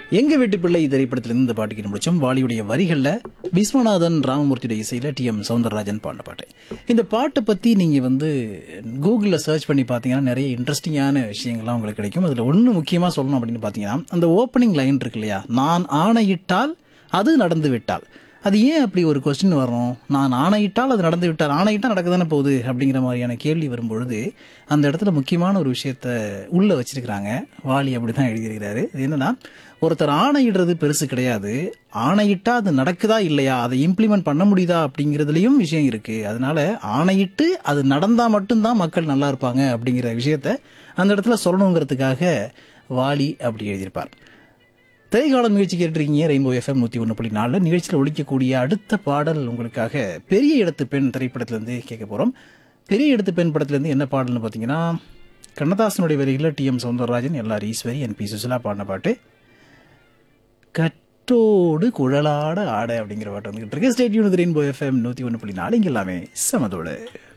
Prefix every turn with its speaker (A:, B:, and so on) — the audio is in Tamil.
A: எங்க வீட்டு பிள்ளை திரைப்படத்திலிருந்து இந்த பாட்டு கேட்டு முடிச்சோம் வாலியுடைய வரிகள்ல விஸ்வநாதன் ராமமூர்த்தியுடைய இசையில டி எம் சவுந்தரராஜன் பாடின பாட்டு இந்த பாட்டை பத்தி நீங்க வந்து கூகுளில் சர்ச் பண்ணி பார்த்தீங்கன்னா நிறைய இன்ட்ரெஸ்டிங்கான விஷயங்கள்லாம் உங்களுக்கு கிடைக்கும் அதுல ஒன்று முக்கியமா சொல்லணும் அப்படின்னு பார்த்தீங்கன்னா அந்த ஓப்பனிங் லைன் இருக்கு இல்லையா நான் ஆணையிட்டால் அது நடந்து விட்டால் அது ஏன் அப்படி ஒரு கொஸ்டின் வரும் நான் ஆணையிட்டால் அது நடந்து விட்டால் ஆணையிட்டால் நடக்க தானே போகுது அப்படிங்கிற மாதிரியான கேள்வி வரும்பொழுது அந்த இடத்துல முக்கியமான ஒரு விஷயத்த உள்ள வச்சிருக்கிறாங்க வாலி அப்படிதான் எழுதியிருக்கிறாரு அது என்னன்னா ஒருத்தர் ஆணையிடுறது பெருசு கிடையாது ஆணையிட்டா அது நடக்குதா இல்லையா அதை இம்ப்ளிமெண்ட் பண்ண முடியுதா அப்படிங்கிறதுலயும் விஷயம் இருக்கு அதனால ஆணையிட்டு அது நடந்தா மட்டும்தான் மக்கள் நல்லா இருப்பாங்க அப்படிங்கிற விஷயத்த அந்த இடத்துல சொல்லணுங்கிறதுக்காக வாலி அப்படி எழுதியிருப்பார் திரைக்காலம் நிகழ்ச்சி கேட்டிருக்கீங்க ரெயின்போ எஃப்எம் நூற்றி ஒன்று புள்ளி நாலில் நிகழ்ச்சியில் ஒழிக்கக்கூடிய அடுத்த பாடல் உங்களுக்காக பெரிய இடத்து பெண் திரைப்படத்திலேருந்து கேட்க போகிறோம் பெரிய இடத்து பெண் படத்துலேருந்து என்ன பாடல்னு பார்த்தீங்கன்னா கண்ணதாசனுடைய வரிகளில் டி எம் சௌந்தரராஜன் எல்லார் ஈஸ்வரி என் பி சுசிலா பாடின பாட்டு கட்டோடு குழலாட ஆட அப்படிங்கிற பாட்டு வந்துகிட்டு இருக்கு ஸ்டேட் யூனிட் ரெயின்போ எஃப்எம் நூற்றி ஒன்று புள்ளி நாலு இங்கே எல்லாமே சமதோடு